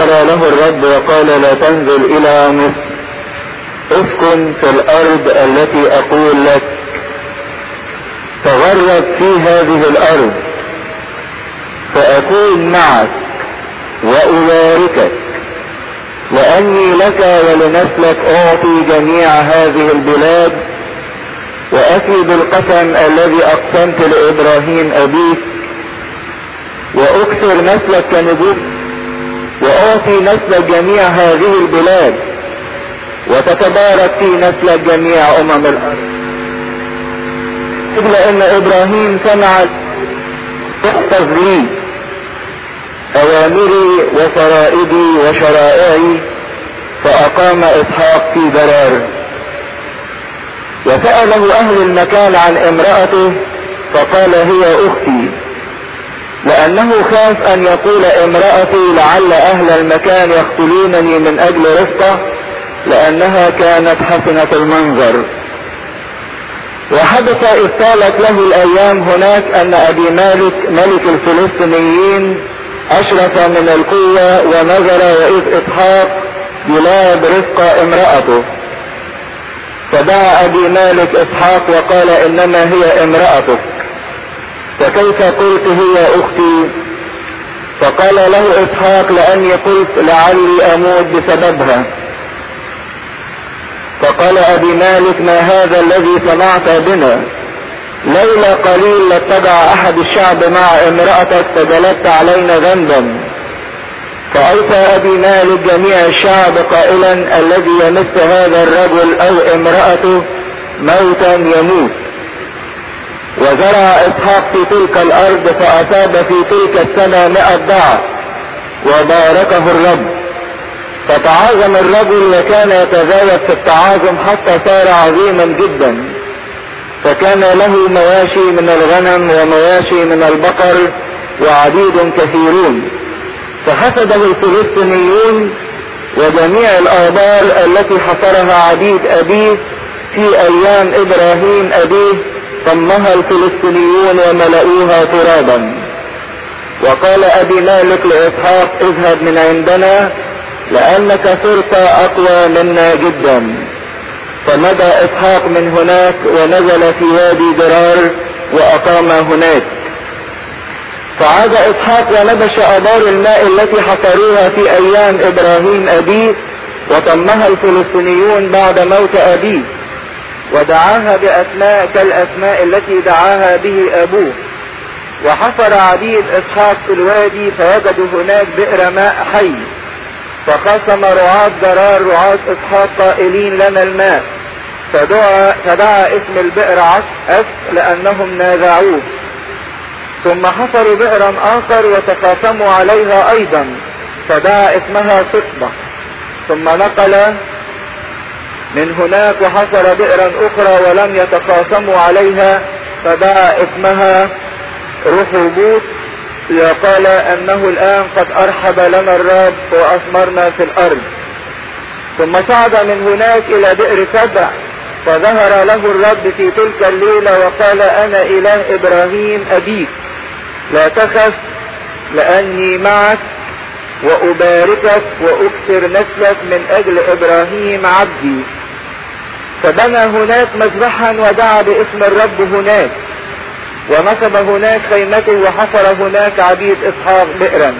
فذكر له الرب وقال لا تنزل الى مصر اسكن في الارض التي اقول لك تغرب في هذه الارض فاكون معك واباركك لاني لك ولنسلك اعطي جميع هذه البلاد وافي بالقسم الذي اقسمت لابراهيم ابيك واكثر نسلك كنجوم واعطي نسلك جميع هذه البلاد وتتبارك في نسلك جميع امم الارض الا ان ابراهيم سمع تحفظ لي اوامري وفرائدي وشرائعي فاقام اسحاق في درار وسأله اهل المكان عن امرأته فقال هي اختي لانه خاف ان يقول امرأتي لعل اهل المكان يقتلونني من اجل رفقة لانها كانت حسنة المنظر وحدث اذ طالت له الايام هناك ان ابي مالك ملك الفلسطينيين اشرف من القوة ونظر واذ اسحاق بلاد رفقة امرأته فدعا ابي مالك اسحاق وقال انما هي امرأتك فكيف قلت هي اختي فقال له اسحاق لاني قلت لعلي اموت بسببها فقال ابي مالك ما هذا الذي صنعت بنا لولا قليل لاتبع احد الشعب مع امرأتك فجلبت علينا ذنبا فأوصى أبي مالك جميع الشعب قائلا الذي يمس هذا الرجل أو امرأته موتا يموت وزرع إسحاق في تلك الأرض فأصاب في تلك السنة مئة ضعف وباركه الرب فتعاظم الرجل وكان يتزايد في التعاظم حتى صار عظيما جدا فكان له مواشي من الغنم ومواشي من البقر وعبيد كثيرون فحسده الفلسطينيون وجميع الآبار التي حفرها عبيد أبيه في أيام إبراهيم أبيه طمها الفلسطينيون وملؤوها ترابا وقال أبي مالك لإسحاق اذهب من عندنا لأنك صرت أقوى منا جدا فمضى إسحاق من هناك ونزل في وادي درار وأقام هناك فعاد اسحاق ونبش ابار الماء التي حفروها في ايام ابراهيم ابيه وطمها الفلسطينيون بعد موت ابيه ودعاها باسماء كالاسماء التي دعاها به ابوه وحفر عبيد اسحاق في الوادي فوجدوا هناك بئر ماء حي فخصم رعاة جرار رعاة اسحاق قائلين لنا الماء فدعا, فدعا اسم البئر عس لانهم نازعوه ثم حفروا بئرا اخر وتقاسموا عليها ايضا فدعا اسمها صطبة ثم نقل من هناك وحفر بئرا اخرى ولم يتقاسموا عليها فدعا اسمها رحوبوت ليقال انه الان قد ارحب لنا الرب واثمرنا في الارض ثم صعد من هناك الى بئر سبع فظهر له الرب في تلك الليلة وقال انا اله ابراهيم ابيك لا تخف لاني معك واباركك واكثر نسلك من اجل ابراهيم عبدي فبنى هناك مذبحا ودعا باسم الرب هناك ونصب هناك خيمته وحفر هناك عبيد اسحاق بئرا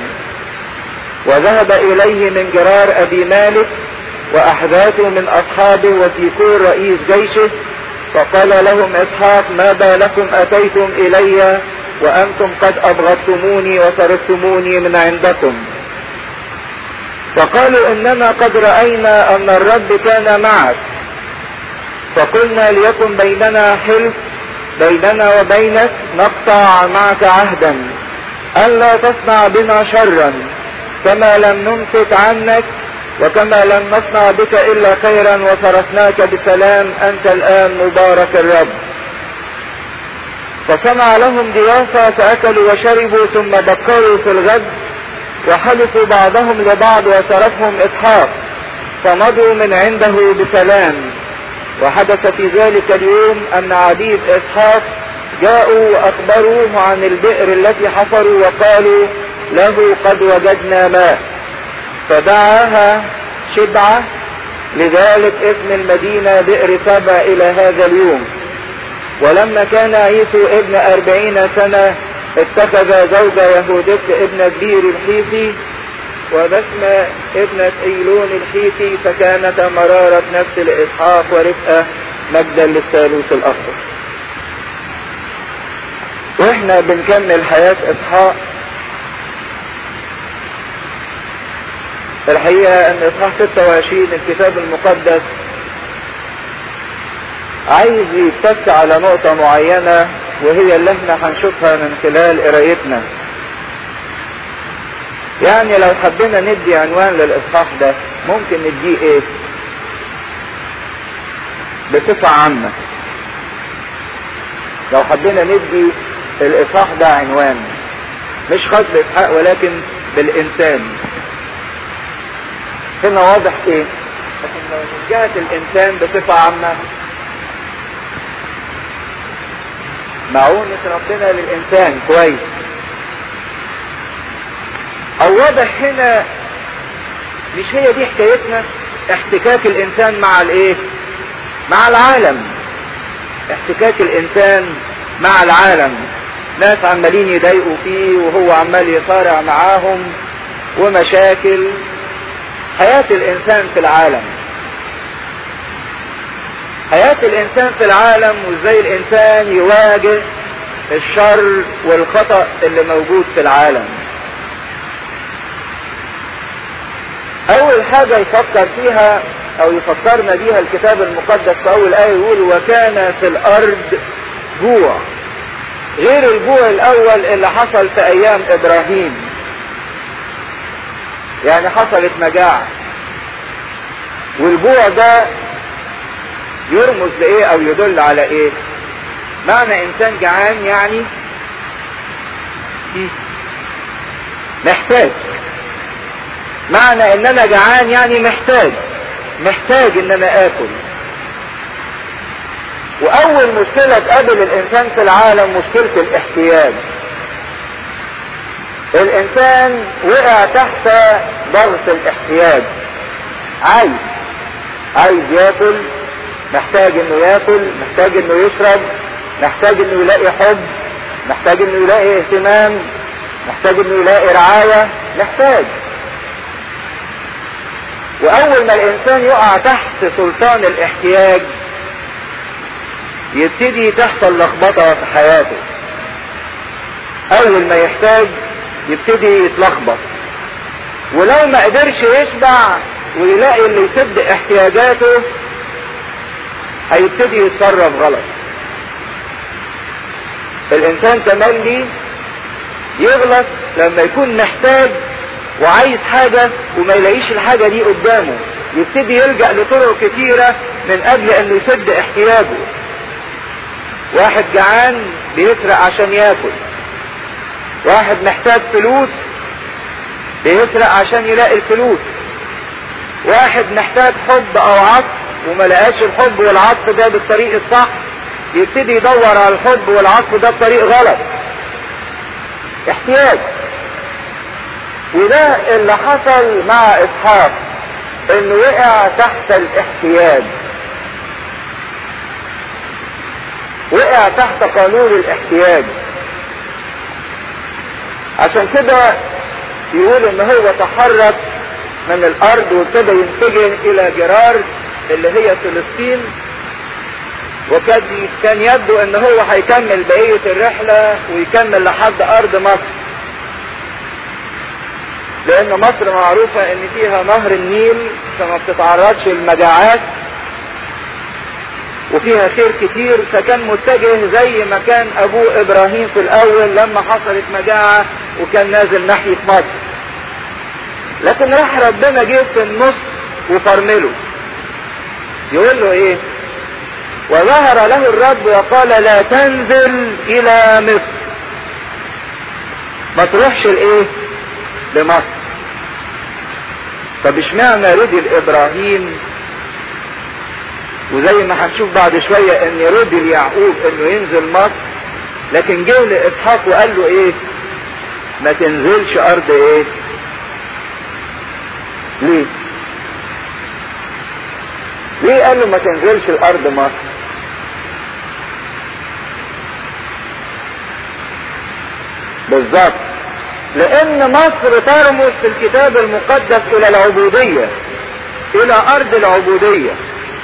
وذهب اليه من جرار ابي مالك واحداثه من اصحابه وفيكور رئيس جيشه فقال لهم اسحاق ما بالكم اتيتم الي وانتم قد ابغضتموني وصرفتموني من عندكم فقالوا اننا قد رأينا ان الرب كان معك فقلنا ليكن بيننا حلف بيننا وبينك نقطع معك عهدا الا تصنع بنا شرا كما لم نمسك عنك وكما لم نصنع بك الا خيرا وصرفناك بسلام انت الان مبارك الرب فصنع لهم ضيافة فأكلوا وشربوا ثم بكروا في الغد وحلفوا بعضهم لبعض وصرفهم إسحاق فمضوا من عنده بسلام وحدث في ذلك اليوم أن عبيد إسحاق جاءوا وأخبروه عن البئر التي حفروا وقالوا له قد وجدنا ماء فدعاها شبعة لذلك اسم المدينة بئر سبع إلى هذا اليوم ولما كان عيسو ابن أربعين سنة اتخذ زوجة يهودت ابن كبير الحيثي وبسمة ابنة ايلون الحيثي فكانت مرارة نفس لإسحاق ورفقة مجدا للثالوث الأخضر واحنا بنكمل حياة إسحاق الحقيقة ان اصحاح 26 الكتاب المقدس عايز يتك على نقطة معينة وهي اللي احنا هنشوفها من خلال قرايتنا يعني لو حبينا ندي عنوان للاصحاح ده ممكن نديه ايه بصفة عامة لو حبينا ندي الاصحاح ده عنوان مش خاص باسحاق ولكن بالانسان هنا واضح ايه لكن لو من جهة الانسان بصفة عامة معونة ربنا للانسان كويس او واضح هنا مش هي دي حكايتنا احتكاك الانسان مع الايه مع العالم احتكاك الانسان مع العالم ناس عمالين يضايقوا فيه وهو عمال يصارع معاهم ومشاكل حياة الانسان في العالم حياة الانسان في العالم وازاي الانسان يواجه الشر والخطأ اللي موجود في العالم اول حاجة يفكر فيها او يفكرنا بيها الكتاب المقدس في اول ايه يقول وكان في الارض جوع غير الجوع الاول اللي حصل في ايام ابراهيم يعني حصلت مجاعة والجوع ده يرمز لايه او يدل على ايه معنى انسان جعان يعني محتاج معنى ان انا جعان يعني محتاج محتاج ان انا اكل واول مشكلة تقابل الانسان في العالم مشكلة الاحتياج الانسان وقع تحت ضغط الاحتياج عايز عايز ياكل محتاج انه ياكل محتاج انه يشرب محتاج انه يلاقي حب محتاج انه يلاقي اهتمام محتاج انه يلاقي رعاية محتاج واول ما الانسان يقع تحت سلطان الاحتياج يبتدي تحصل لخبطة في حياته اول ما يحتاج يبتدي يتلخبط ولو ما قدرش يشبع ويلاقي اللي يسد احتياجاته هيبتدي يتصرف غلط الانسان تملي يغلط لما يكون محتاج وعايز حاجة وما يلاقيش الحاجة دي قدامه يبتدي يلجأ لطرق كتيرة من اجل انه يسد احتياجه واحد جعان بيسرق عشان ياكل واحد محتاج فلوس بيسرق عشان يلاقي الفلوس واحد محتاج حب او عطف وما لقاش الحب والعطف ده بالطريق الصح يبتدي يدور على الحب والعطف ده بطريق غلط احتياج وده اللي حصل مع اسحاق انه وقع تحت الاحتياج وقع تحت قانون الاحتياج عشان كده يقول ان هو تحرك من الارض وابتدى ينسجم الى جرار اللي هي فلسطين وكان كان يبدو ان هو هيكمل بقية الرحلة ويكمل لحد ارض مصر لان مصر معروفة ان فيها نهر النيل فما بتتعرضش للمجاعات وفيها خير كتير فكان متجه زي ما كان ابوه ابراهيم في الاول لما حصلت مجاعة وكان نازل ناحية مصر لكن راح ربنا جه في النص وفرمله يقول له ايه وظهر له الرب وقال لا تنزل الى مصر ما تروحش لايه لمصر طب اشمعنى رضي ابراهيم وزي ما هنشوف بعد شوية ان رضي ليعقوب انه ينزل مصر لكن جه لاسحاق وقال له ايه ما تنزلش ارض ايه ليه ليه قال له ما تنزلش الارض مصر بالظبط لان مصر ترمز في الكتاب المقدس الى العبودية الى ارض العبودية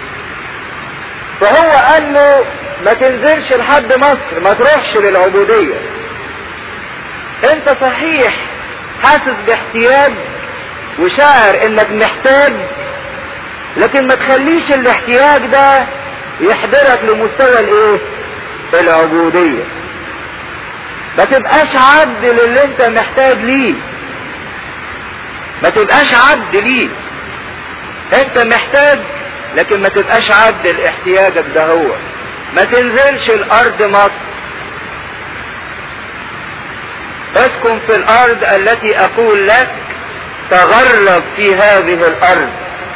فهو قال له ما تنزلش لحد مصر ما تروحش للعبودية انت صحيح حاسس باحتياج وشاعر انك محتاج لكن ما تخليش الاحتياج ده يحضرك لمستوى الايه العبودية ما تبقاش عبد للي انت محتاج ليه ما تبقاش عبد ليه انت محتاج لكن ما تبقاش عبد لاحتياجك ده هو ما تنزلش الارض مصر اسكن في الارض التي اقول لك تغرب في هذه الارض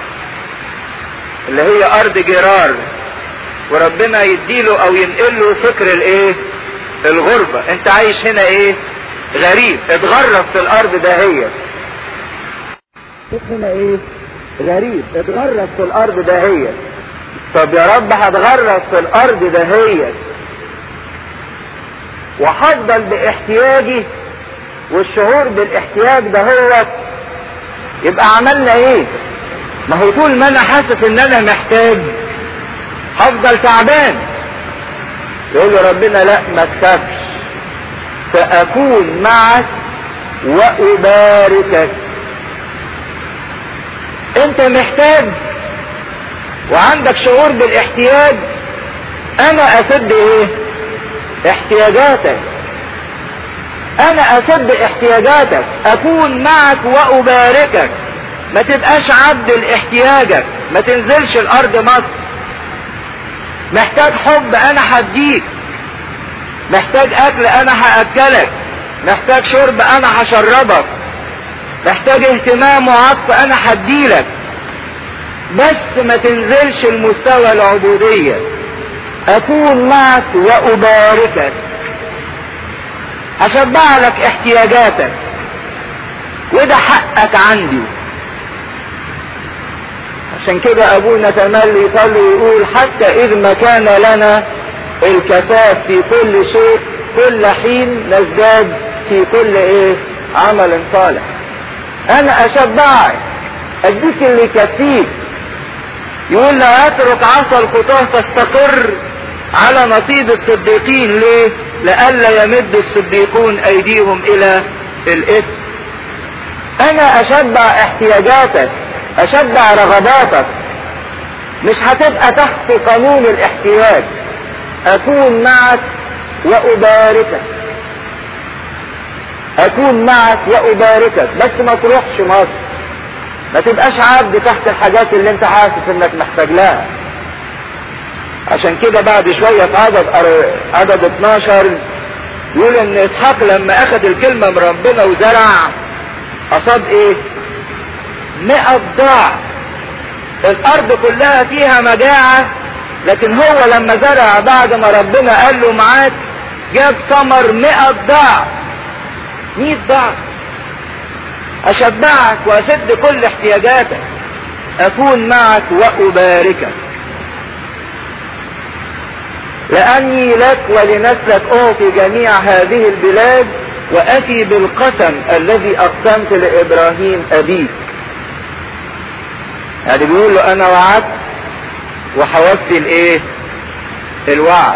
اللي هي ارض جرار وربنا يديله او ينقله فكر الايه الغربة انت عايش هنا ايه غريب اتغرب في الارض ده هي هنا ايه غريب اتغرب في الارض ده هي طب يا رب هتغرب في الارض ده هي وهفضل باحتياجي والشعور بالاحتياج ده هو يبقى عملنا ايه ما هو طول ما انا حاسس ان انا محتاج هفضل تعبان يقول له ربنا لا ما تخافش ساكون معك واباركك انت محتاج وعندك شعور بالاحتياج انا اسد ايه احتياجاتك انا اسد احتياجاتك اكون معك واباركك ما تبقاش عبد لاحتياجك ما تنزلش الارض مصر محتاج حب انا هديك محتاج اكل انا هاكلك محتاج شرب انا هشربك محتاج اهتمام وعطف انا هديلك بس ما تنزلش المستوى العبودية اكون معك واباركك اشبع لك احتياجاتك وده حقك عندي عشان كده ابونا تملي يصلي ويقول حتى اذ ما كان لنا الكفاف في كل شيء كل حين نزداد في كل ايه عمل صالح انا اشبعك اديك اللي يكفيك يقول لا اترك عصا الخطاه تستقر على نصيب الصديقين ليه لئلا يمد الصديقون ايديهم الى الاثم انا اشبع احتياجاتك اشبع رغباتك مش هتبقى تحت قانون الاحتياج اكون معك واباركك اكون معك واباركك بس ما تروحش مصر ما تبقاش عبد تحت الحاجات اللي انت حاسس انك محتاج لها عشان كده بعد شوية في عدد عدد 12 يقول ان اسحاق لما اخذ الكلمة من ربنا وزرع اصاب ايه مئة ضعف الارض كلها فيها مجاعة لكن هو لما زرع بعد ما ربنا قال له معاك جاب ثمر مئة ضعف مئة ضعف اشبعك واسد كل احتياجاتك اكون معك واباركك لاني لك ولنسلك اعطي جميع هذه البلاد واتي بالقسم الذي اقسمت لابراهيم ابيك يعني بيقول له انا وعدت وحوزت الايه الوعد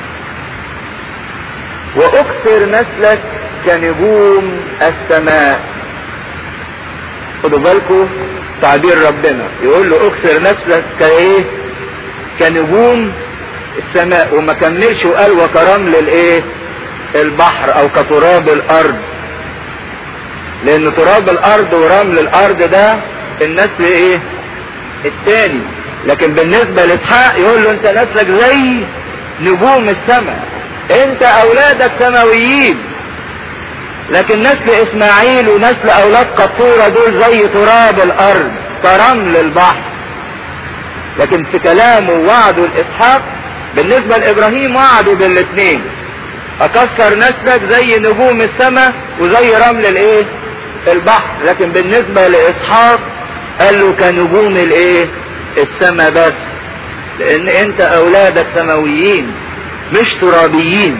واكثر نسلك كنجوم السماء خدوا بالكم تعبير ربنا يقول له اكثر نسلك كايه كنجوم السماء وما كملش وقال وكرمل الايه البحر او كتراب الارض لان تراب الارض ورمل الارض ده النسل ايه التاني لكن بالنسبة لاسحاق يقول له انت نسلك زي نجوم السماء انت اولادك سماويين لكن نسل اسماعيل ونسل اولاد قطورة دول زي تراب الارض كرمل البحر لكن في كلامه وعده لاسحاق بالنسبة لابراهيم وعده بالاثنين اكسر نسلك زي نجوم السماء وزي رمل الايه البحر لكن بالنسبة لاسحاق قال له كنجوم الايه السماء بس لان انت اولادك سماويين مش ترابيين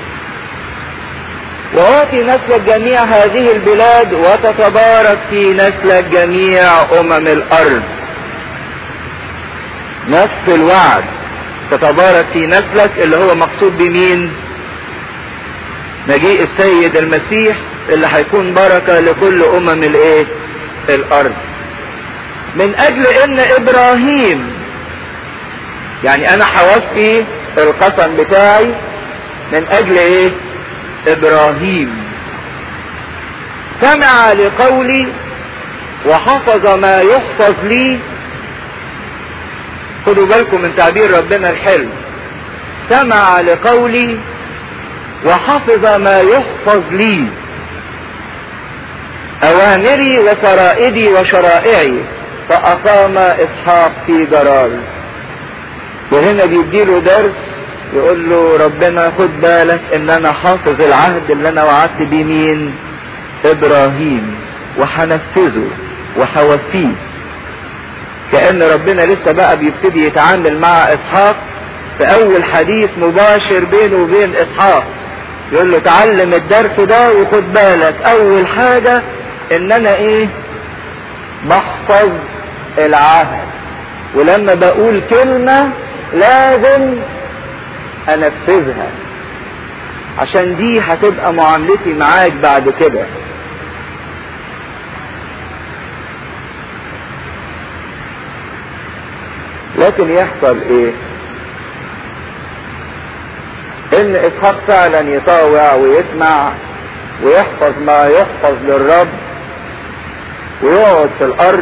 ووفي نسلك جميع هذه البلاد وتتبارك في نسلك جميع امم الارض نفس الوعد تتبارك في نسلك اللي هو مقصود بمين مجيء السيد المسيح اللي هيكون بركة لكل امم الايه الارض من اجل ان ابراهيم يعني انا حوفي القسم بتاعي من اجل ايه ابراهيم سمع لقولي وحفظ ما يحفظ لي خدوا بالكم من تعبير ربنا الحلو سمع لقولي وحفظ ما يحفظ لي اوامري وفرائدي وشرائعي فاقام اسحاق في جرار وهنا بيديله درس يقول له ربنا خد بالك ان انا حافظ العهد اللي انا وعدت بيه مين ابراهيم وهنفذه وهوفيه كأن ربنا لسه بقى بيبتدي يتعامل مع اسحاق في اول حديث مباشر بينه وبين اسحاق يقول له تعلم الدرس ده وخد بالك اول حاجة ان انا ايه بحفظ العهد ولما بقول كلمة لازم انفذها عشان دي هتبقى معاملتي معاك بعد كده لكن يحصل ايه ان اسحاق فعلا يطاوع ويسمع ويحفظ ما يحفظ للرب ويقعد في الارض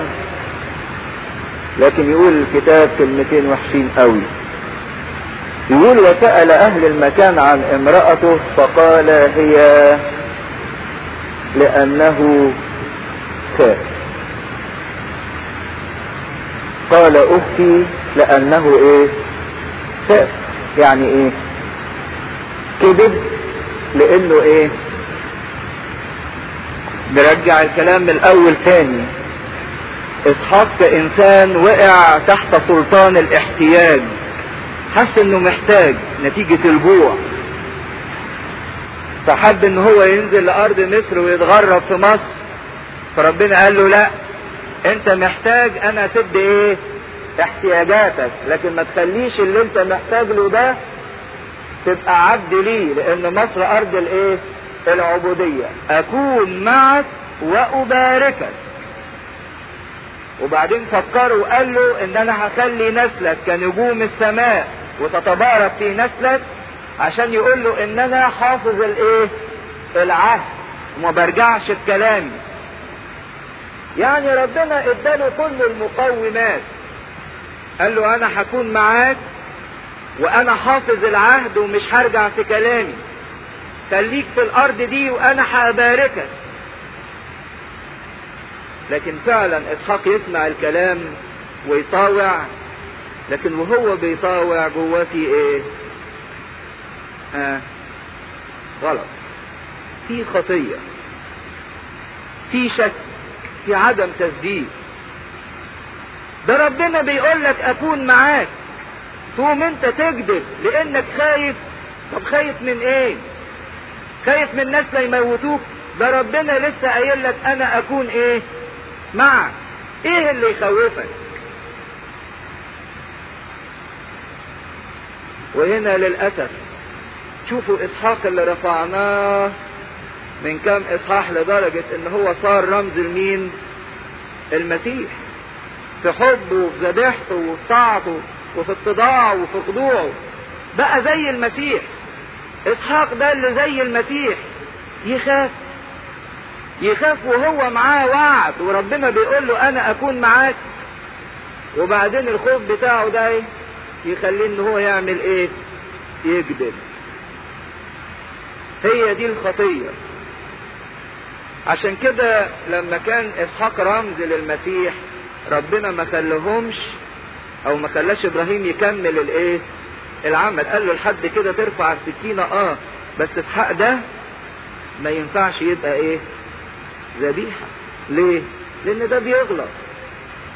لكن يقول الكتاب كلمتين وحشين قوي يقول وسأل اهل المكان عن امرأته فقال هي لانه كافر قال اختي لانه ايه كافر يعني ايه كذب لانه ايه نرجع الكلام من الاول تاني اسحاق كانسان وقع تحت سلطان الاحتياج حس انه محتاج نتيجة الجوع فحب ان هو ينزل لارض مصر ويتغرب في مصر فربنا قال له لا انت محتاج انا اسد ايه احتياجاتك لكن ما تخليش اللي انت محتاج له ده تبقى عبد لي لان مصر ارض الايه العبودية اكون معك واباركك وبعدين فكروا وقال له ان انا هخلي نسلك كنجوم السماء وتتبارك في نسلك عشان يقول له ان انا حافظ الايه العهد وما برجعش بكلامي يعني ربنا اداله كل المقومات قال له انا هكون معاك وانا حافظ العهد ومش هرجع في كلامي خليك في الارض دي وانا هباركك لكن فعلا اسحاق يسمع الكلام ويطاوع لكن وهو بيطاوع جواه في ايه آه غلط في خطية في شك في عدم تسديد ده ربنا بيقول لك اكون معاك تقوم انت تكذب لانك خايف طب خايف من ايه خايف من الناس لا يموتوك ده ربنا لسه قايل لك انا اكون ايه معك ايه اللي يخوفك وهنا للأسف شوفوا إسحاق اللي رفعناه من كام إصحاح لدرجة إن هو صار رمز لمين؟ المسيح في حبه وفي ذبيحته وفي طاعته وفي اتضاعه وفي خضوعه بقى زي المسيح إسحاق ده اللي زي المسيح يخاف يخاف وهو معاه وعد وربنا بيقول له انا اكون معاك وبعدين الخوف بتاعه ده ايه يخليه ان هو يعمل ايه يكذب هي دي الخطية عشان كده لما كان اسحاق رمز للمسيح ربنا ما خلهمش او ما خلاش ابراهيم يكمل الايه العمل قال له لحد كده ترفع السكينة اه بس اسحاق ده ما ينفعش يبقى ايه ذبيحة ليه لان ده بيغلط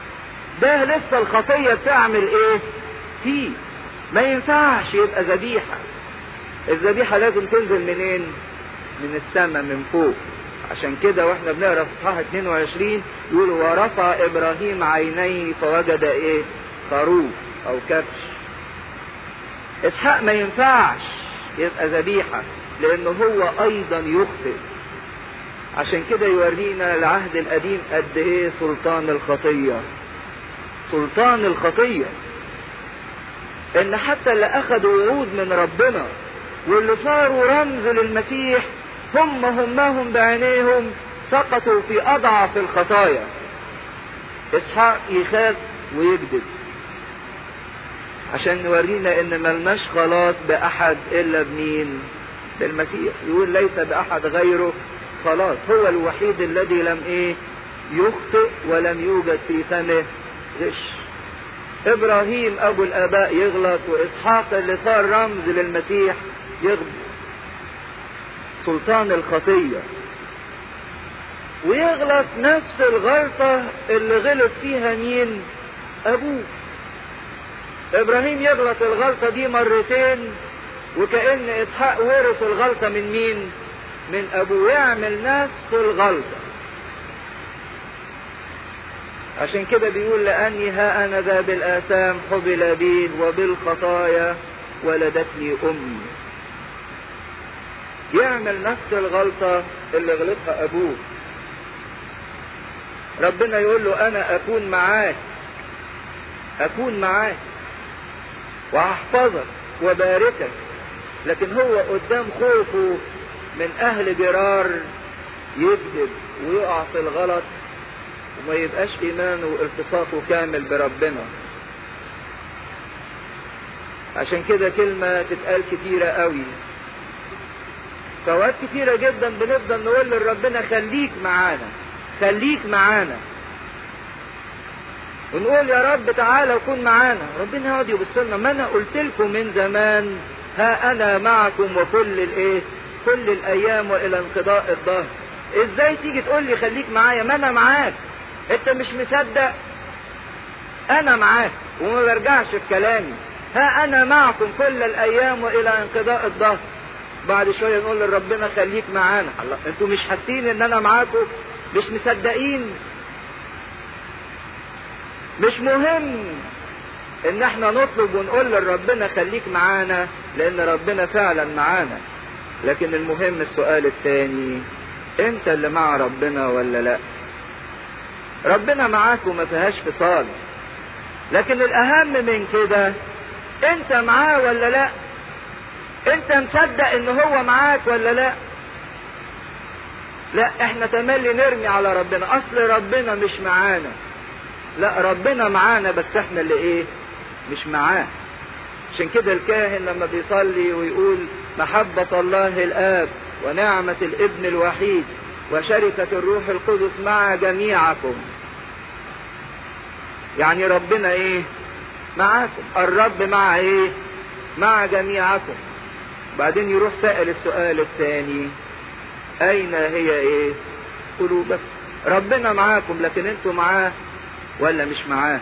ده لسه الخطية بتعمل ايه فيه ما ينفعش يبقى ذبيحة الذبيحة لازم تنزل منين من السماء من فوق عشان كده واحنا بنقرا في اصحاح 22 يقول ورفع ابراهيم عينيه فوجد ايه خروف او كبش اسحاق ما ينفعش يبقى ذبيحة لانه هو ايضا يخطئ عشان كده يورينا العهد القديم قد ايه سلطان الخطية سلطان الخطية ان حتى اللي اخذوا وعود من ربنا واللي صاروا رمز للمسيح هم همهم بعينيهم سقطوا في اضعف الخطايا اسحاق يخاف ويكذب عشان نورينا ان ملناش خلاص باحد الا بمين بالمسيح يقول ليس باحد غيره خلاص هو الوحيد الذي لم ايه يخطئ ولم يوجد في فمه غش ابراهيم ابو الاباء يغلط واسحاق اللي صار رمز للمسيح يغلط سلطان الخطيه ويغلط نفس الغلطه اللي غلط فيها مين ابوه ابراهيم يغلط الغلطه دي مرتين وكأن اسحاق ورث الغلطه من مين من ابوه يعمل نفس الغلطه عشان كده بيقول لاني ها انا ذا بالاثام حبل بي وبالخطايا ولدتني امي يعمل نفس الغلطه اللي غلطها ابوه ربنا يقول له انا اكون معاك اكون معاك وهحفظك وباركك لكن هو قدام خوفه من اهل جرار يكذب ويقع في الغلط وما يبقاش ايمانه والتصاقه كامل بربنا عشان كده كلمة تتقال كتيرة قوي فوقات كتيرة جدا بنفضل نقول لربنا خليك معانا خليك معانا ونقول يا رب تعالى وكن معانا ربنا يقعد يبص لنا ما انا قلت لكم من زمان ها انا معكم وكل الايه كل الايام والى انقضاء الظهر ازاي تيجي تقول لي خليك معايا ما انا معاك انت مش مصدق انا معاك وما برجعش في كلامي ها انا معكم كل الايام والى انقضاء الظهر بعد شويه نقول لربنا خليك معانا الله انتوا مش حاسين ان انا معاكم مش مصدقين مش مهم ان احنا نطلب ونقول لربنا خليك معانا لان ربنا فعلا معانا لكن المهم السؤال الثاني انت اللي مع ربنا ولا لا ربنا معاك وما فيهاش فصال لكن الاهم من كده انت معاه ولا لا انت مصدق ان هو معاك ولا لا لا احنا تملي نرمي على ربنا اصل ربنا مش معانا لا ربنا معانا بس احنا اللي ايه مش معاه عشان كده الكاهن لما بيصلي ويقول محبة الله الآب ونعمة الابن الوحيد وشركة الروح القدس مع جميعكم يعني ربنا ايه معاكم الرب مع ايه مع جميعكم بعدين يروح سائل السؤال الثاني اين هي ايه قلوبك ربنا معاكم لكن انتوا معاه ولا مش معاه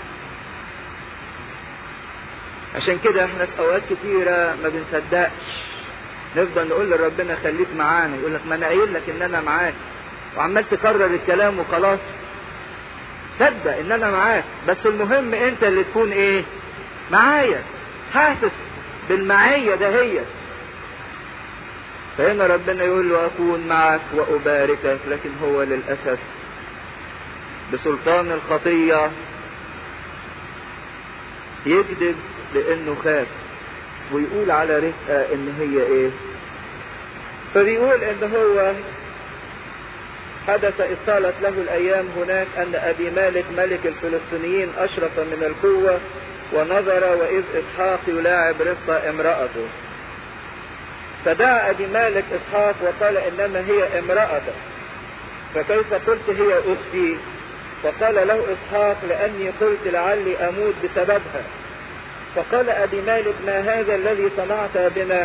عشان كده احنا في اوقات كتيرة ما بنصدقش نفضل نقول لربنا خليك معانا يقول لك ما انا قايل لك ان انا معاك وعمال تكرر الكلام وخلاص صدق ان انا معاك بس المهم انت اللي تكون ايه معايا حاسس بالمعية دهيت فهنا ربنا يقول له اكون معك واباركك لكن هو للاسف بسلطان الخطية يكذب لانه خاف ويقول على رفقة ان هي ايه فبيقول ان هو حدث إذ طالت له الأيام هناك أن أبي مالك ملك الفلسطينيين أشرف من القوة ونظر وإذ إسحاق يلاعب رفقة امرأته فدعا أبي مالك إسحاق وقال إنما هي امرأته فكيف قلت هي أختي فقال له إسحاق لأني قلت لعلي أموت بسببها فقال أبي مالك ما هذا الذي صنعت بنا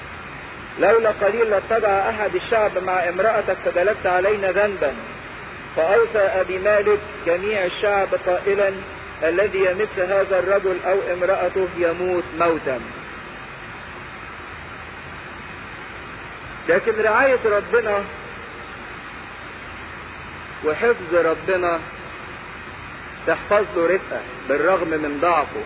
لولا قليل لاتبع أحد الشعب مع امرأتك فدلت علينا ذنبا فأوصى أبي مالك جميع الشعب قائلا الذي يمس هذا الرجل أو امرأته يموت موتا لكن رعاية ربنا وحفظ ربنا تحفظ له رفقة بالرغم من ضعفه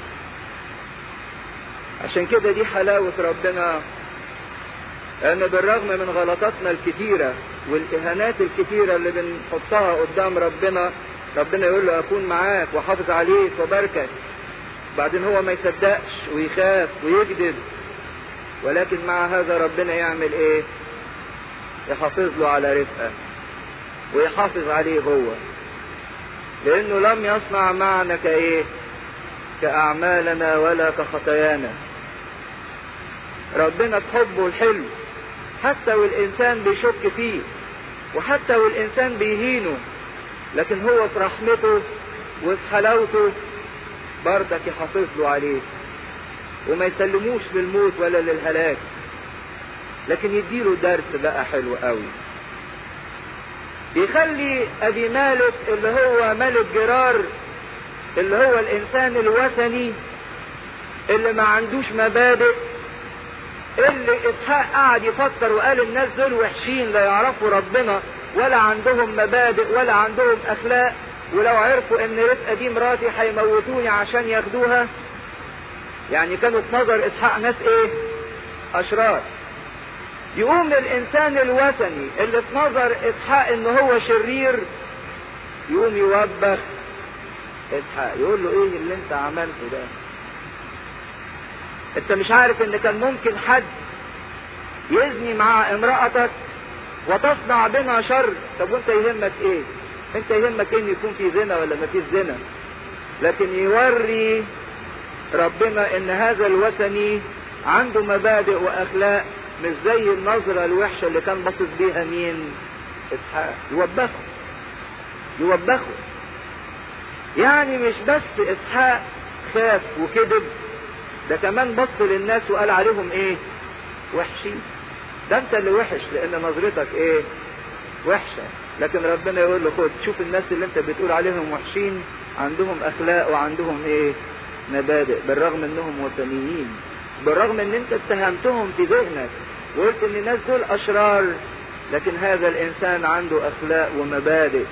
عشان كده دي حلاوة ربنا لأن بالرغم من غلطاتنا الكتيرة والإهانات الكتيرة اللي بنحطها قدام ربنا ربنا يقول له أكون معاك وحافظ عليك وباركك بعدين هو ما يصدقش ويخاف ويكذب ولكن مع هذا ربنا يعمل ايه يحافظ له على رفقه ويحافظ عليه هو لانه لم يصنع معنا كايه كاعمالنا ولا كخطايانا ربنا بحبه الحلو حتى والانسان بيشك فيه وحتى والانسان بيهينه لكن هو في رحمته وفي حلاوته بردك يحافظ له عليه وما يسلموش للموت ولا للهلاك لكن يديله درس بقى حلو قوي يخلي ابي مالك اللي هو ملك جرار اللي هو الانسان الوثني اللي ما عندوش مبادئ اللي اسحاق قعد يفكر وقال الناس دول وحشين لا يعرفوا ربنا ولا عندهم مبادئ ولا عندهم اخلاق ولو عرفوا ان رفقه دي مراتي هيموتوني عشان ياخدوها يعني كانوا في نظر اسحاق ناس ايه اشرار يقوم الانسان الوثني اللي في نظر اسحاق ان هو شرير يقوم يوبخ اسحاق يقول له ايه اللي انت عملته ده انت مش عارف ان كان ممكن حد يزني مع امرأتك وتصنع بنا شر طب وانت يهمك ايه انت يهمك ان يكون في زنا ولا ما فيش زنا لكن يوري ربنا ان هذا الوثني عنده مبادئ واخلاق مش زي النظرة الوحشة اللي كان باصص بيها مين اسحاق يوبخه يوبخه يعني مش بس اسحاق خاف وكذب ده كمان بص للناس وقال عليهم ايه وحشين ده انت اللي وحش لان نظرتك ايه وحشة لكن ربنا يقول له خد شوف الناس اللي انت بتقول عليهم وحشين عندهم اخلاق وعندهم ايه مبادئ بالرغم انهم وثنيين بالرغم ان انت اتهمتهم في ذهنك وقلت ان الناس دول اشرار لكن هذا الانسان عنده اخلاق ومبادئ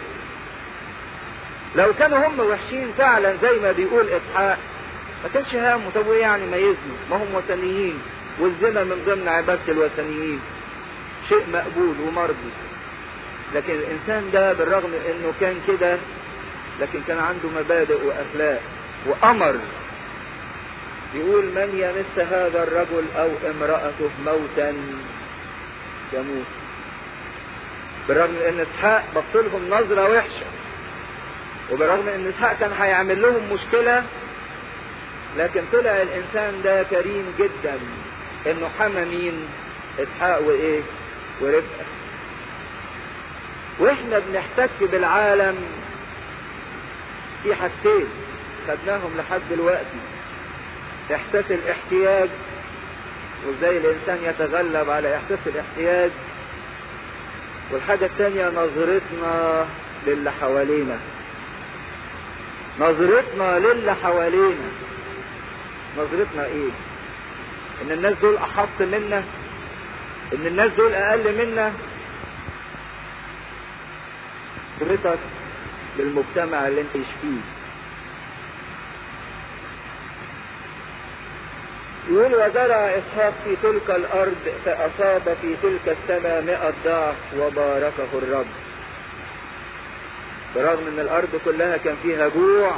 لو كانوا هم وحشين فعلا زي ما بيقول اسحاق ما كانش هامه طب وايه يعني ما يزنوا ما هم وثنيين والزنا من ضمن عبادة الوثنيين شيء مقبول ومرضي لكن الانسان ده بالرغم انه كان كده لكن كان عنده مبادئ واخلاق وامر يقول من يمس هذا الرجل او امرأته موتا يموت بالرغم ان اسحاق بص لهم نظرة وحشة وبالرغم ان اسحاق كان هيعمل لهم مشكلة لكن طلع الانسان ده كريم جدا انه حمى مين اسحاق وايه ورفقه واحنا بنحتك بالعالم في حاجتين خدناهم لحد دلوقتي احساس الاحتياج وازاي الانسان يتغلب على احساس الاحتياج والحاجة التانية نظرتنا للي حوالينا نظرتنا للي حوالينا نظرتنا ايه ان الناس دول احط منا ان الناس دول اقل منا نظرتك للمجتمع اللي انت فيه يقول وزرع اسحاق في تلك الارض فاصاب في تلك السنة مئة ضعف وباركه الرب برغم ان الارض كلها كان فيها جوع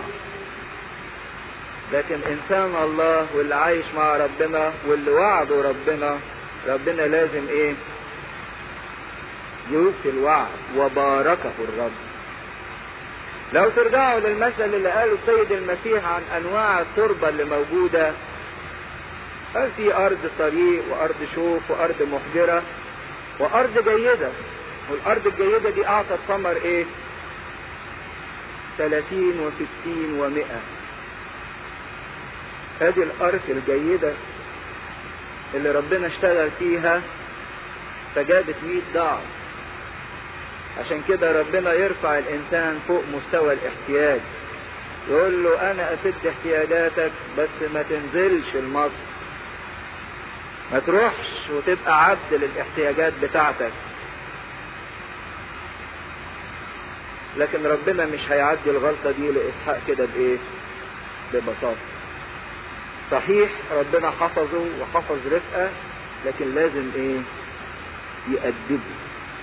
لكن انسان الله واللي عايش مع ربنا واللي وعده ربنا ربنا لازم ايه يوفي الوعد وباركه الرب لو ترجعوا للمثل اللي قاله السيد المسيح عن انواع التربه اللي موجوده قال في ارض طريق وارض شوك وارض محجره وارض جيده والارض الجيده دي اعطت ثمر ايه ثلاثين وستين ومئة ادي الارض الجيدة اللي ربنا اشتغل فيها فجابت مئة ضعف عشان كده ربنا يرفع الانسان فوق مستوى الاحتياج يقول له انا اسد احتياجاتك بس ما تنزلش المصر ما تروحش وتبقى عبد للاحتياجات بتاعتك لكن ربنا مش هيعدي الغلطة دي لإسحاق كده بإيه؟ ببساطة. صحيح ربنا حفظه وحفظ رفقة لكن لازم إيه؟ يأدبه.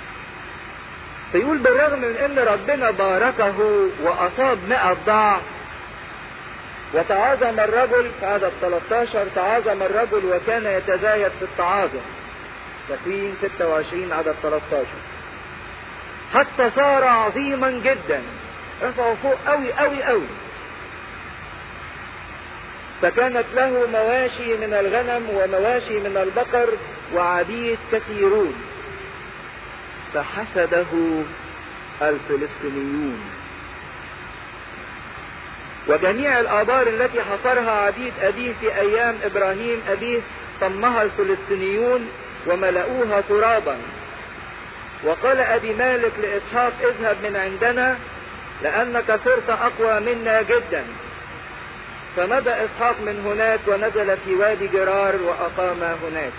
فيقول بالرغم من إن ربنا باركه وأصاب مئة ضعف وتعاظم الرجل في عدد 13 تعاظم الرجل وكان يتزايد في التعاظم. تكوين 26 عدد 13. حتى صار عظيما جدا رفعه فوق قوي قوي قوي فكانت له مواشي من الغنم ومواشي من البقر وعبيد كثيرون فحسده الفلسطينيون وجميع الآبار التي حصرها عبيد أبيه في أيام إبراهيم أبيه طمها الفلسطينيون وملؤوها ترابا وقال أبي مالك لإسحاق اذهب من عندنا لأنك صرت أقوى منا جدا فمضى إسحاق من هناك ونزل في وادي جرار وأقام هناك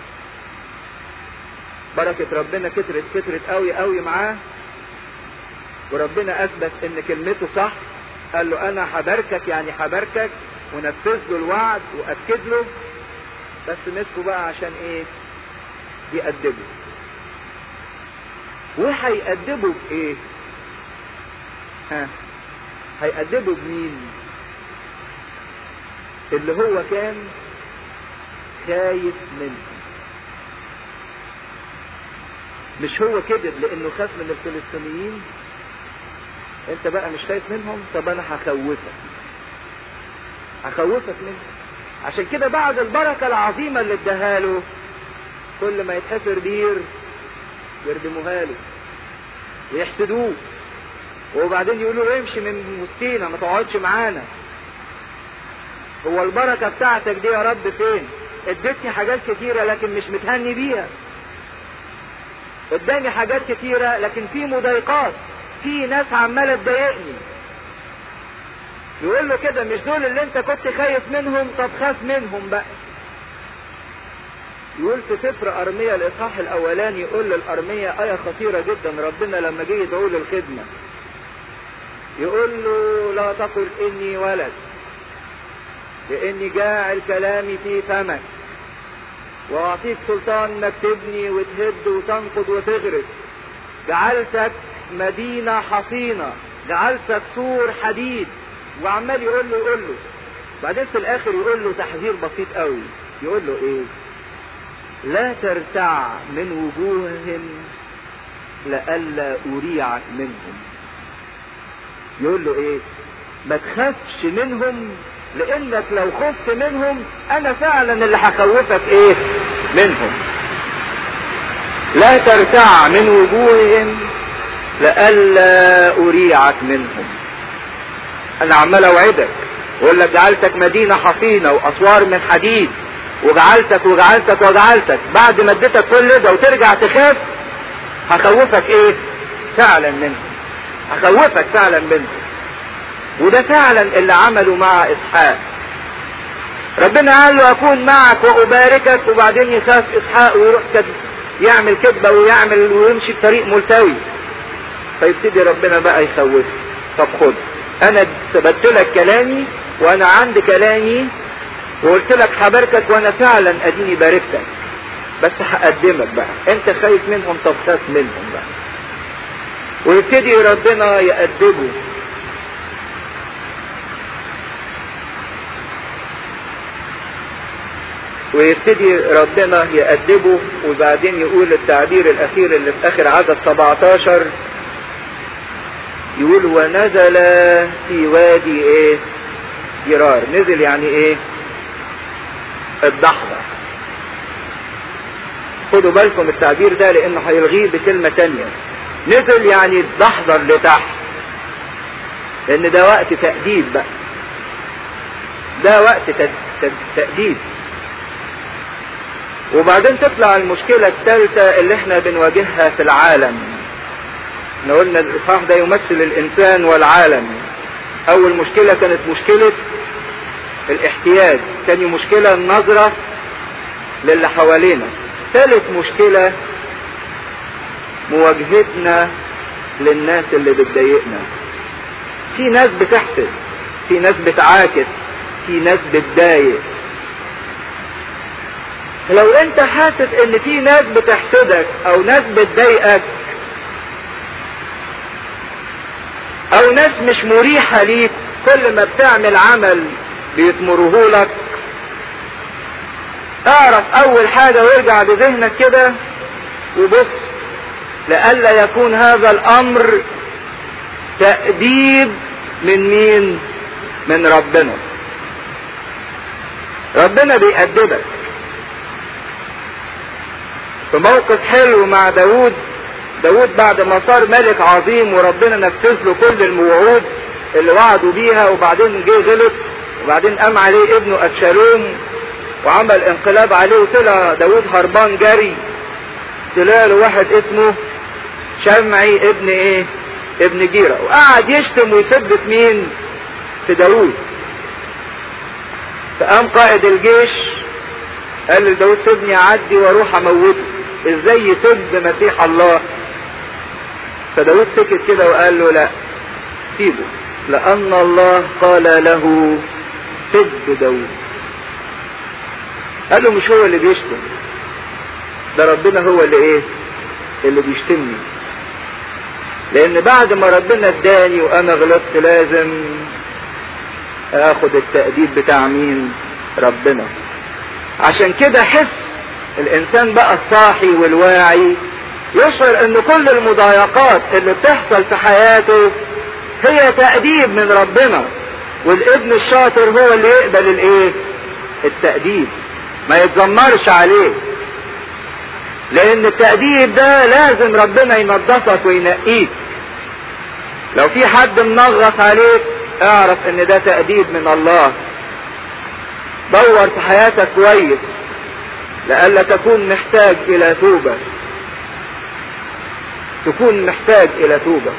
بركة ربنا كترت كترت قوي قوي معاه وربنا أثبت إن كلمته صح قال له أنا حباركك يعني حباركك ونفذ له الوعد وأكد له بس مسكه بقى عشان إيه؟ يأدبه وهيأدبه بإيه؟ ها هيأدبه بمين؟ اللي هو كان خايف منه مش هو كذب لانه خاف من الفلسطينيين انت بقى مش خايف منهم طب انا هخوفك هخوفك منهم عشان كده بعد البركه العظيمه اللي اداها له كل ما يتحفر بير يردموها له ويحسدوه وبعدين يقولوا له امشي من وسطينا ما تقعدش معانا هو البركه بتاعتك دي يا رب فين اديتني حاجات كتيره لكن مش متهني بيها قدامي حاجات كتيره لكن في مضايقات في ناس عماله تضايقني يقول له كده مش دول اللي انت كنت خايف منهم طب خاف منهم بقى يقول في سفر أرمية الإصحاح الأولاني يقول للأرمية آية خطيرة جدا ربنا لما جه يدعو للخدمة يقول له لا تقل إني ولد لإني جاعل كلامي في فمك وأعطيك سلطان إنك تبني وتهد وتنقض وتغرس جعلتك مدينة حصينة جعلتك سور حديد وعمال يقول له يقول له بعدين في الآخر يقول له تحذير بسيط قوي يقول له إيه لا ترتع من وجوههم لئلا أريعك منهم يقول له ايه ما تخافش منهم لانك لو خفت منهم انا فعلا اللي هخوفك ايه منهم لا ترتع من وجوههم لئلا اريعك منهم انا عمال اوعدك واقول لك جعلتك مدينه حصينه واسوار من حديد وجعلتك وجعلتك وجعلتك بعد ما اديتك كل ده وترجع تخاف هخوفك ايه فعلا منهم هخوفك فعلا منهم وده فعلا اللي عمله مع اسحاق ربنا قال له اكون معك واباركك وبعدين يخاف اسحاق ويروح كد يعمل كذبه ويعمل ويمشي بطريق ملتوي فيبتدي ربنا بقى يخوفه طب خد انا ثبت لك كلامي وانا عند كلامي وقلت لك هباركك وانا فعلا اديني باركتك بس هقدمك بقى انت خايف منهم طب خاف منهم بقى ويبتدي ربنا يأدبه ويبتدي ربنا يأدبه وبعدين يقول التعبير الأخير اللي في آخر عدد 17 يقول ونزل في وادي ايه جرار نزل يعني ايه الضحضة خدوا بالكم التعبير ده لانه هيلغيه بكلمة تانية نزل يعني الضحضر لتحت لان ده وقت تأديب بقى ده وقت تأديب وبعدين تطلع المشكلة الثالثة اللي احنا بنواجهها في العالم احنا قلنا الاصحاح ده يمثل الانسان والعالم اول مشكلة كانت مشكلة الاحتياج تاني مشكلة النظرة للي حوالينا ثالث مشكلة مواجهتنا للناس اللي بتضايقنا في ناس بتحسد في ناس بتعاكس في ناس بتضايق لو انت حاسس ان في ناس بتحسدك او ناس بتضايقك او ناس مش مريحة ليك كل ما بتعمل عمل بيتمره لك اعرف اول حاجة وارجع بذهنك كده وبص لئلا يكون هذا الامر تأديب من مين من ربنا ربنا بيأدبك في موقف حلو مع داود داود بعد ما صار ملك عظيم وربنا نفذ له كل الموعود اللي وعدوا بيها وبعدين جه غلط وبعدين قام عليه ابنه ابشالوم وعمل انقلاب عليه وطلع داود هربان جري طلع له واحد اسمه شمعي ابن ايه ابن جيرة وقعد يشتم ويسب في مين في داود فقام قائد الجيش قال لداود سيبني اعدي واروح اموته ازاي يسب مسيح الله فداود سكت كده وقال له لا سيبه لان الله قال له سب داود قال له مش هو اللي بيشتم ده ربنا هو اللي ايه اللي بيشتمني لان بعد ما ربنا اداني وانا غلطت لازم اخد التأديب بتاع مين ربنا عشان كده حس الانسان بقى الصاحي والواعي يشعر ان كل المضايقات اللي بتحصل في حياته هي تأديب من ربنا والابن الشاطر هو اللي يقبل الايه التأديب ما يتذمرش عليه لان التأديب ده لازم ربنا ينظفك وينقيك لو في حد منغص عليك اعرف ان ده تأديب من الله دور في حياتك كويس لألا تكون محتاج الى توبة تكون محتاج الى توبة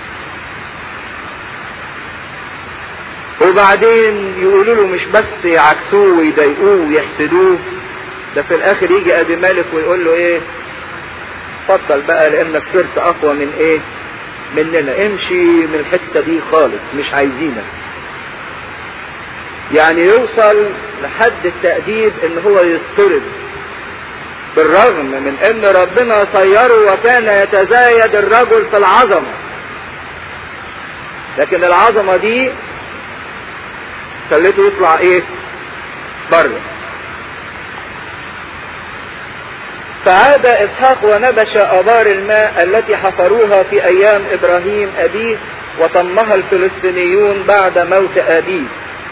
وبعدين يقولوا له مش بس يعكسوه ويضايقوه ويحسدوه ده في الاخر يجي ابي مالك ويقول له ايه اتفضل بقى لانك صرت اقوى من ايه مننا امشي من الحته دي خالص مش عايزينك يعني يوصل لحد التأديب ان هو يضطرب بالرغم من ان ربنا صيره وكان يتزايد الرجل في العظمة لكن العظمة دي خليته يطلع ايه بره فعاد اسحاق ونبش ابار الماء التي حفروها في ايام ابراهيم ابيه وطمها الفلسطينيون بعد موت ابيه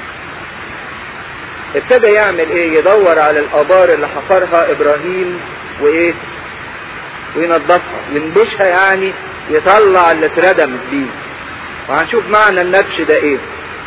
ابتدى يعمل ايه يدور على الابار اللي حفرها ابراهيم وايه وينظفها ينبشها يعني يطلع اللي اتردمت بيه وهنشوف معنى النبش ده ايه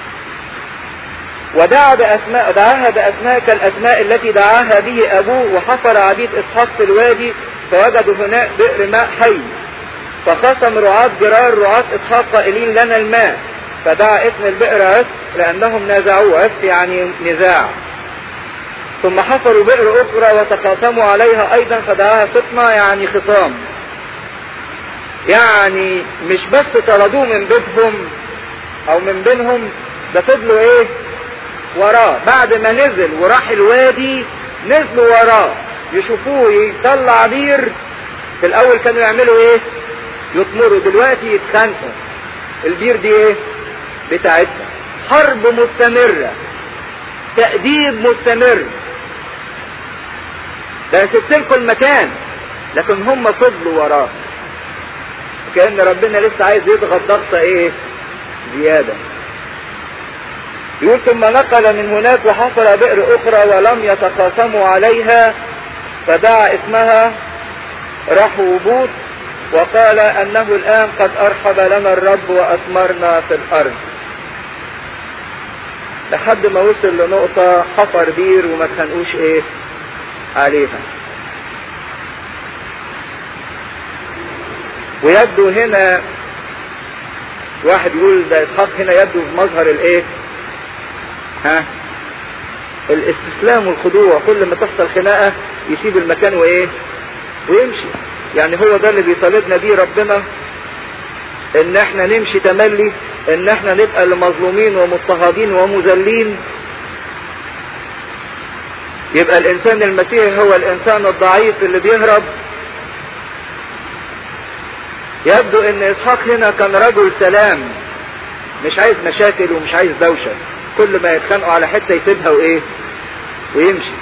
ودعا بأسماء دعاها بأسماء كالأسماء التي دعاها به أبوه وحفر عبيد إسحاق في الوادي فوجدوا هناك بئر ماء حي فخصم رعاة جرار رعاة إسحاق قائلين لنا الماء فدعا اسم البئر عس لأنهم نازعوه عس يعني نزاع ثم حفروا بئر أخرى وتخاصموا عليها أيضا فدعاها فطمة يعني خصام يعني مش بس طردوه من بيتهم أو من بينهم ده فضلوا إيه وراه بعد ما نزل وراح الوادي نزلوا وراه يشوفوه يطلع بير في الاول كانوا يعملوا ايه يطمروا دلوقتي يتخانقوا البير دي ايه بتاعتنا حرب مستمرة تأديب مستمر ده سبت لكم المكان لكن هم فضلوا وراه كأن ربنا لسه عايز يضغط ضغطة ايه زيادة يقول ثم نقل من هناك وحفر بئر اخرى ولم يتخاصموا عليها فدعا اسمها رحوبوت وقال انه الان قد ارحب لنا الرب واثمرنا في الارض لحد ما وصل لنقطة حفر بير وما اتخانقوش ايه عليها ويبدو هنا واحد يقول ده اسحاق هنا يبدو في مظهر الايه ها الاستسلام والخضوع كل ما تحصل خناقه يسيب المكان وايه ويمشي يعني هو ده اللي بيطالبنا بيه ربنا ان احنا نمشي تملي ان احنا نبقى لمظلومين ومضطهدين ومذلين يبقى الانسان المسيحي هو الانسان الضعيف اللي بيهرب يبدو ان اسحاق هنا كان رجل سلام مش عايز مشاكل ومش عايز دوشه كل ما يتخانقوا على حته يسيبها وايه ويمشي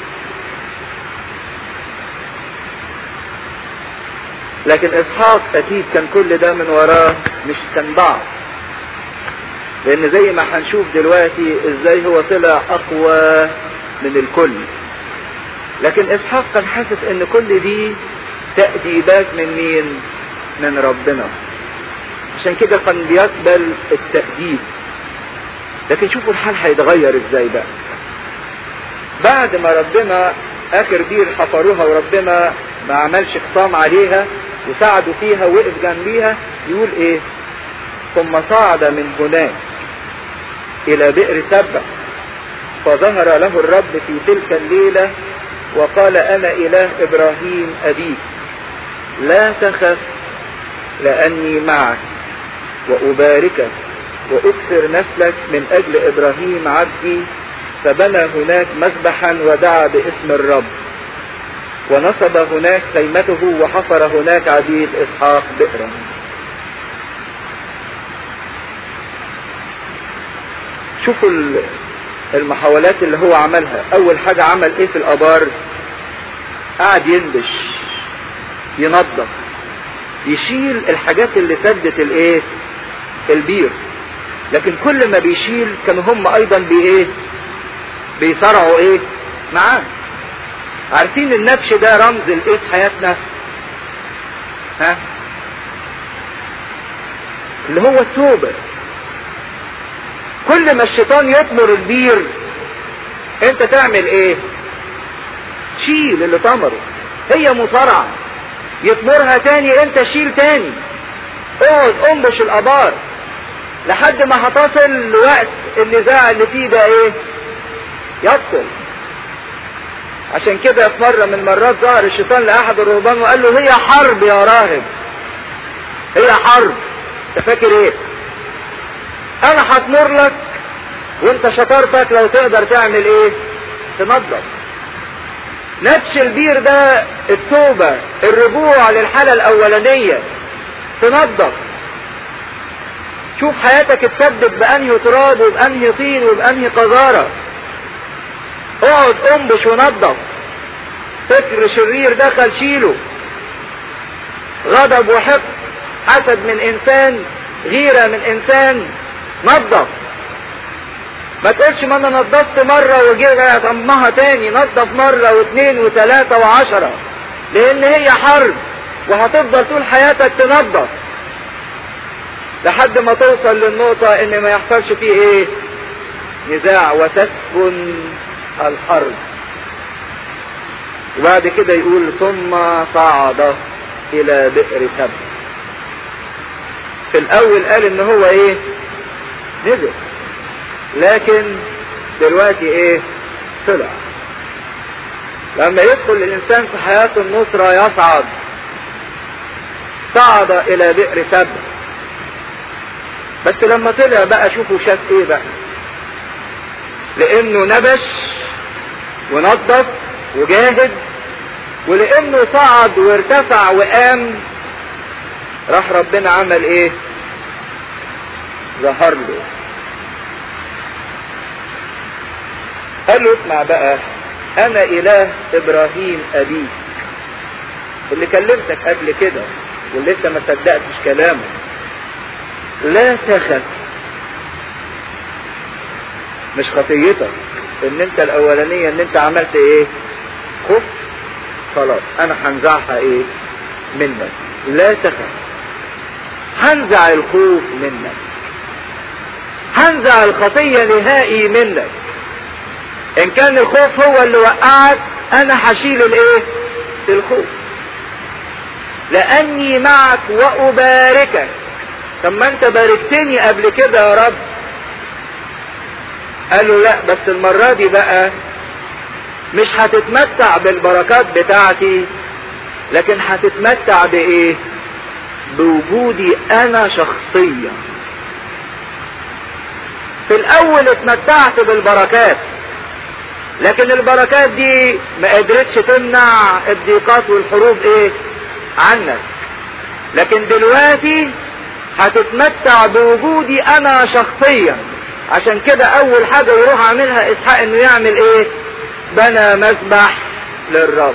لكن اسحاق اكيد كان كل ده من وراه مش كان ضعف لان زي ما هنشوف دلوقتي ازاي هو طلع اقوى من الكل لكن اسحاق كان حاسس ان كل دي تأديبات من مين من ربنا عشان كده كان بيقبل التأديب لكن شوفوا الحال هيتغير ازاي بقى بعد ما ربنا اخر بير حفروها وربنا ما عملش خصام عليها وساعدوا فيها ووقف جنبيها يقول ايه ثم صعد من هناك الى بئر سبع فظهر له الرب في تلك الليلة وقال انا اله ابراهيم ابيك لا تخف لاني معك واباركك واكثر نسلك من اجل ابراهيم عبدي فبنى هناك مذبحا ودعا باسم الرب ونصب هناك خيمته وحفر هناك عبيد اسحاق بئرا شوفوا المحاولات اللي هو عملها اول حاجة عمل ايه في الابار قعد ينبش ينظف يشيل الحاجات اللي سدت الايه البير لكن كل ما بيشيل كانوا هم ايضا بايه بيصارعوا ايه معاه عارفين النبش ده رمز الايه في حياتنا ها اللي هو التوبة كل ما الشيطان يطمر البير انت تعمل ايه شيل اللي طمره هي مصارعة يطمرها تاني انت شيل تاني اقعد انبش الابار لحد ما هتصل لوقت النزاع اللي فيه ده ايه يبطل عشان كده في مرة من المرات ظهر الشيطان لأحد الرهبان وقال له هي حرب يا راهب هي حرب انت فاكر ايه انا هتمر لك وانت شطارتك لو تقدر تعمل ايه تنظف نبش البير ده التوبة الرجوع للحالة الاولانية تنظف شوف حياتك اتسبب بانهي تراب وبانهي طين وبانهي قذارة اقعد انبش ونظف فكر شرير دخل شيله غضب وحقد حسد من انسان غيرة من انسان نظف ما تقولش ما انا نظفت مرة وجي اطمها تاني نظف مرة واثنين وثلاثة وعشرة لان هي حرب وهتفضل طول حياتك تنظف لحد ما توصل للنقطة ان ما يحصلش فيه ايه نزاع وتسكن الحرب وبعد كده يقول ثم صعد الى بئر سبع في الاول قال ان هو ايه نزل لكن دلوقتي ايه طلع لما يدخل الانسان في حياة النصرة يصعد صعد الى بئر سبع بس لما طلع بقى شوفوا شاف ايه بقى لانه نبش ونظف وجاهد ولانه صعد وارتفع وقام راح ربنا عمل ايه ظهر له قال له اسمع بقى انا اله ابراهيم ابيك اللي كلمتك قبل كده واللي انت ما صدقتش كلامه لا تخف مش خطيتك ان انت الاولانية ان انت عملت ايه خف خلاص انا هنزعها ايه منك لا تخف هنزع الخوف منك هنزع الخطية نهائي منك ان كان الخوف هو اللي وقعك انا هشيل الايه الخوف لاني معك واباركك طب ما انت باركتني قبل كده يا رب قال له لا بس المرة دي بقى مش هتتمتع بالبركات بتاعتي لكن هتتمتع بايه بوجودي انا شخصيا في الاول اتمتعت بالبركات لكن البركات دي ما قدرتش تمنع الضيقات والحروب ايه عنك لكن دلوقتي هتتمتع بوجودي انا شخصيا عشان كده اول حاجة يروح عاملها اسحاق انه يعمل ايه بنى مذبح للرب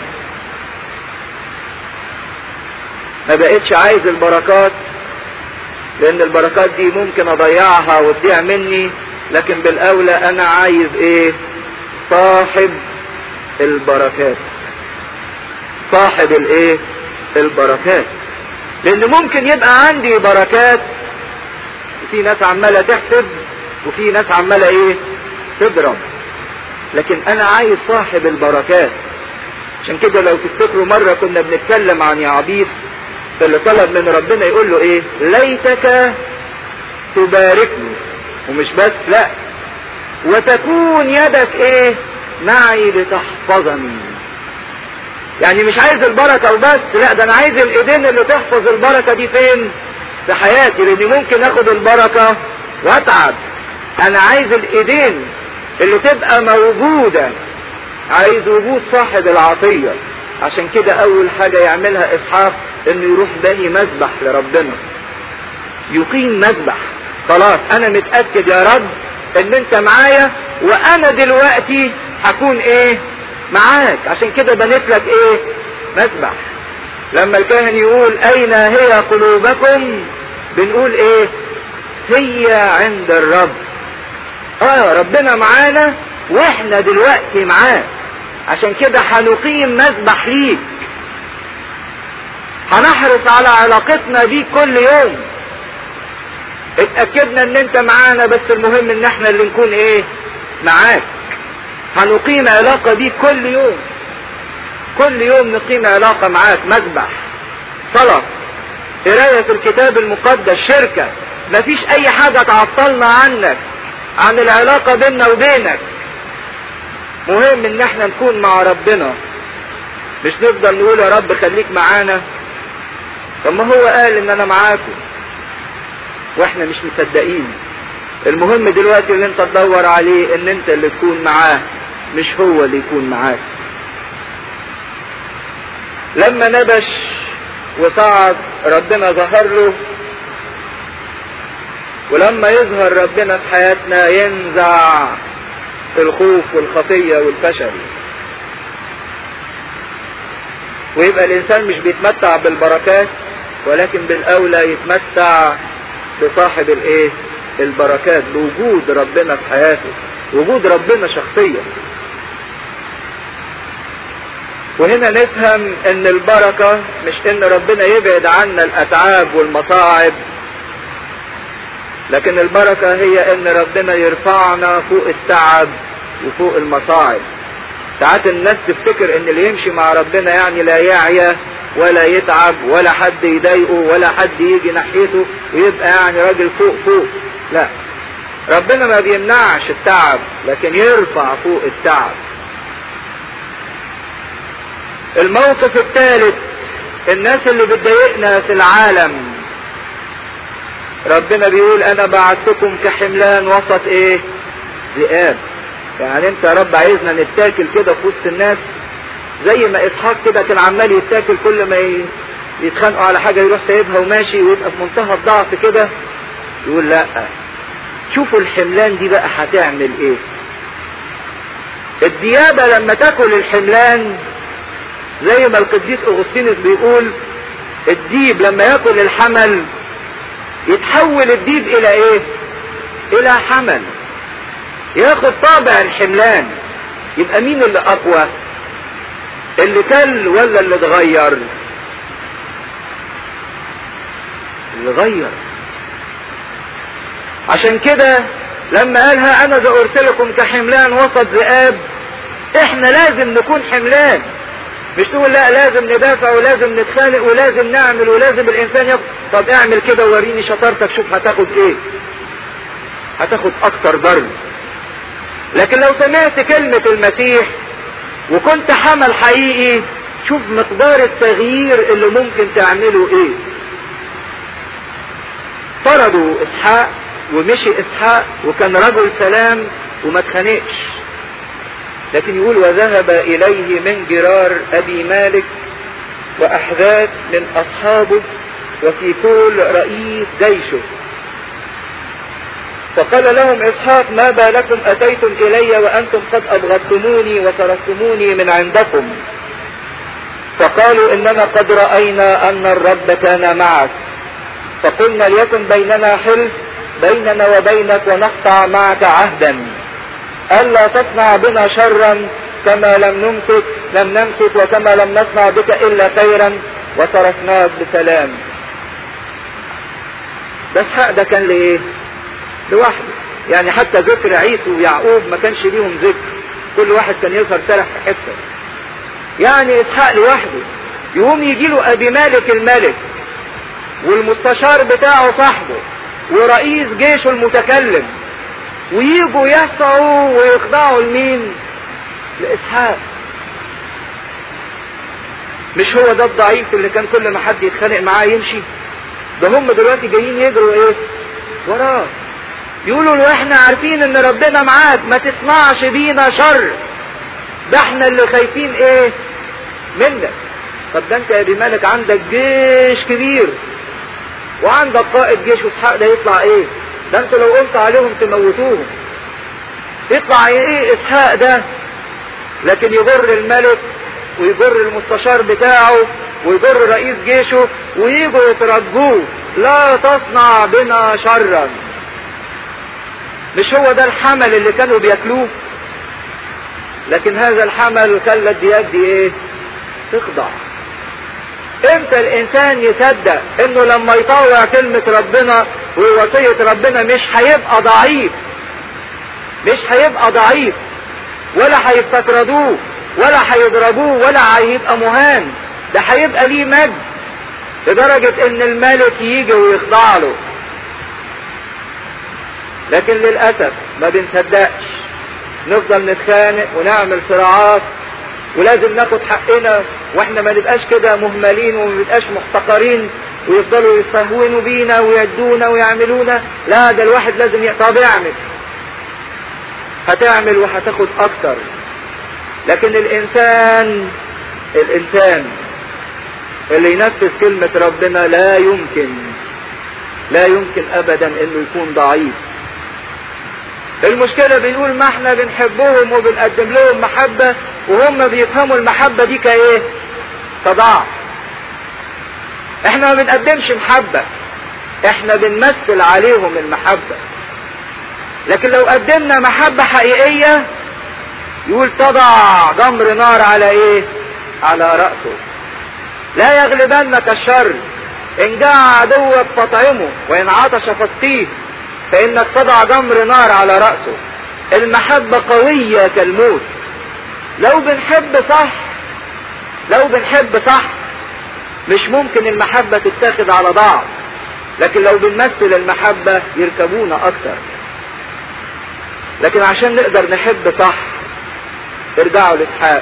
ما بقتش عايز البركات لان البركات دي ممكن اضيعها وتضيع مني لكن بالاولى انا عايز ايه صاحب البركات صاحب الايه البركات لان ممكن يبقى عندي بركات وفي ناس عماله تحسب وفي ناس عماله ايه تضرب لكن انا عايز صاحب البركات عشان كده لو تفتكروا مرة كنا بنتكلم عن يعبيس اللي طلب من ربنا يقول له ايه ليتك تباركني ومش بس لا وتكون يدك ايه معي لتحفظني يعني مش عايز البركة وبس لا ده انا عايز الايدين اللي تحفظ البركة دي فين في حياتي لاني ممكن اخد البركة واتعب انا عايز الايدين اللي تبقى موجودة عايز وجود صاحب العطية عشان كده اول حاجة يعملها اسحاق انه يروح بني مذبح لربنا يقيم مذبح خلاص انا متأكد يا رب ان انت معايا وانا دلوقتي هكون ايه معاك عشان كده بنيت لك ايه مذبح لما الكاهن يقول اين هي قلوبكم بنقول ايه هي عند الرب اه ربنا معانا واحنا دلوقتي معاه عشان كده هنقيم مذبح ليك هنحرص على علاقتنا بيك كل يوم اتأكدنا ان انت معانا بس المهم ان احنا اللي نكون ايه معاك هنقيم علاقة بيك كل يوم كل يوم نقيم علاقة معاك مذبح صلاة قراية في الكتاب المقدس شركة مفيش اي حاجة تعطلنا عنك عن العلاقة بيننا وبينك مهم ان احنا نكون مع ربنا مش نفضل نقول يا رب خليك معانا طب ما هو قال ان انا معاكم واحنا مش مصدقين المهم دلوقتي اللي انت تدور عليه ان انت اللي تكون معاه مش هو اللي يكون معاك لما نبش وصعد ربنا ظهر له ولما يظهر ربنا في حياتنا ينزع الخوف والخطية والفشل ويبقى الانسان مش بيتمتع بالبركات ولكن بالاولى يتمتع بصاحب الايه البركات بوجود ربنا في حياته وجود ربنا شخصيا وهنا نفهم ان البركة مش ان ربنا يبعد عنا الاتعاب والمصاعب لكن البركة هي ان ربنا يرفعنا فوق التعب وفوق المصاعب ساعات الناس تفتكر ان اللي يمشي مع ربنا يعني لا يعيا ولا يتعب ولا حد يضايقه ولا حد يجي ناحيته ويبقى يعني راجل فوق فوق لا ربنا ما بيمنعش التعب لكن يرفع فوق التعب الموقف الثالث الناس اللي بتضايقنا في العالم ربنا بيقول انا بعثتكم كحملان وسط ايه ذئاب يعني انت يا رب عايزنا نتاكل كده في وسط الناس زي ما اسحاق كده كان عمال يتاكل كل ما يتخانقوا على حاجه يروح سايبها وماشي ويبقى في منتهى الضعف كده يقول لا شوفوا الحملان دي بقى هتعمل ايه الديابه لما تاكل الحملان زي ما القديس اغسطينوس بيقول الديب لما ياكل الحمل يتحول الديب الى ايه الى حمل ياخد طابع الحملان يبقى مين اللي اقوى اللي كل ولا اللي اتغير اللي غير عشان كده لما قالها انا ذا ارسلكم كحملان وسط ذئاب احنا لازم نكون حملان مش تقول لا لازم ندافع ولازم نتخانق ولازم نعمل ولازم الانسان ياخد طب اعمل كده ووريني شطارتك شوف هتاخد ايه هتاخد اكتر ضرب لكن لو سمعت كلمة المسيح وكنت حمل حقيقي شوف مقدار التغيير اللي ممكن تعمله ايه طردوا اسحاق ومشي اسحاق وكان رجل سلام وما اتخانقش لكن يقول وذهب اليه من جرار ابي مالك واحداث من اصحابه وفي كل رئيس جيشه فقال لهم اسحاق ما بالكم اتيتم الي وانتم قد ابغضتموني وتركتموني من عندكم فقالوا اننا قد راينا ان الرب كان معك فقلنا ليكن بيننا حلف بيننا وبينك ونقطع معك عهدا الا تصنع بنا شرا كما لم نمسك لم نمسك وكما لم نصنع بك الا خيرا وتركناك بسلام بس حق ده كان لايه لوحده يعني حتى ذكر عيسو ويعقوب ما كانش ليهم ذكر كل واحد كان يظهر سرح في حته يعني اسحاق لوحده يقوم يجي له ابي مالك الملك والمستشار بتاعه صاحبه ورئيس جيشه المتكلم ويجوا يسعوا ويخضعوا لمين لاسحاق مش هو ده الضعيف اللي كان كل ما حد يتخانق معاه يمشي ده هم دلوقتي جايين يجروا ايه وراه يقولوا له احنا عارفين ان ربنا معاك ما تصنعش بينا شر ده احنا اللي خايفين ايه منك طب ده انت يا ابي مالك عندك جيش كبير وعندك قائد جيش واسحاق ده يطلع ايه ده انت لو قلت عليهم تموتوهم يطلع ايه اسحاق ده لكن يجر الملك ويجر المستشار بتاعه ويجر رئيس جيشه ويجوا يترجوه لا تصنع بنا شرا مش هو ده الحمل اللي كانوا بياكلوه لكن هذا الحمل خلت يدي ايه تخضع امتى الانسان يصدق انه لما يطوع كلمة ربنا ووصية ربنا مش هيبقى ضعيف مش هيبقى ضعيف ولا هيستطردوه ولا هيضربوه ولا هيبقى مهان ده هيبقى ليه مجد لدرجة ان الملك يجي ويخضع له لكن للأسف ما بنصدقش نفضل نتخانق ونعمل صراعات ولازم ناخد حقنا واحنا ما نبقاش كده مهملين وما نبقاش محتقرين ويفضلوا يستهونوا بينا ويدونا ويعملونا لا ده الواحد لازم ي... طب اعمل هتعمل وهتاخد اكتر لكن الانسان الانسان اللي ينفذ كلمة ربنا لا يمكن لا يمكن ابدا انه يكون ضعيف المشكلة بنقول ما احنا بنحبهم وبنقدم لهم محبة وهم بيفهموا المحبة دي كايه كضعف احنا ما بنقدمش محبة احنا بنمثل عليهم المحبة لكن لو قدمنا محبة حقيقية يقول تضع جمر نار على ايه على رأسه لا يغلبنك الشر ان جاء عدوك فطعمه وان عطش فاسقيه فانك تضع جمر نار على رأسه المحبة قوية كالموت لو بنحب صح لو بنحب صح مش ممكن المحبة تتاخد على ضعف لكن لو بنمثل المحبة يركبونا اكتر لكن عشان نقدر نحب صح ارجعوا لاسحاق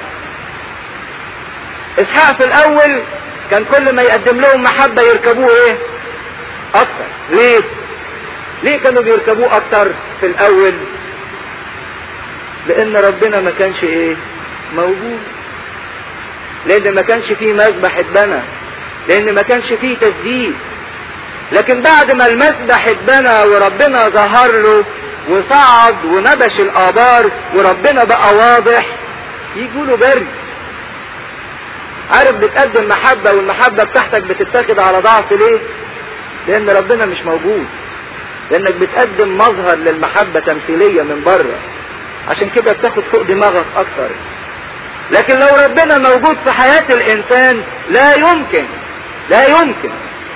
اسحاق في الاول كان كل ما يقدم لهم محبة يركبوه ايه اكتر ليه ليه كانوا بيركبوه اكتر في الاول لان ربنا ما كانش ايه موجود لان ما كانش فيه مذبح اتبنى لان ما كانش فيه تسديد لكن بعد ما المذبح اتبنى وربنا ظهر له وصعد ونبش الابار وربنا بقى واضح يجوا له برد عارف بتقدم محبة والمحبة بتاعتك بتتاخد على ضعف ليه لان ربنا مش موجود لانك بتقدم مظهر للمحبة تمثيلية من بره عشان كده بتاخد فوق دماغك اكتر لكن لو ربنا موجود في حياة الانسان لا يمكن لا يمكن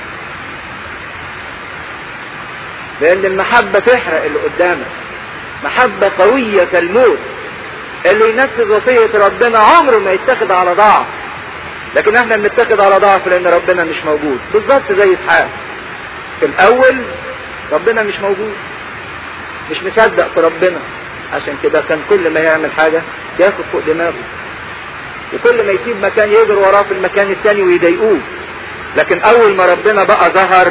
لان المحبة تحرق اللي قدامك محبة قوية كالموت اللي ينفذ وصية ربنا عمره ما يتخذ على ضعف لكن احنا بنتخذ على ضعف لان ربنا مش موجود بالظبط زي اسحاق في الاول ربنا مش موجود مش مصدق في ربنا عشان كده كان كل ما يعمل حاجة ياخد فوق دماغه وكل ما يسيب مكان يجري وراه في المكان التاني ويضايقوه لكن اول ما ربنا بقى ظهر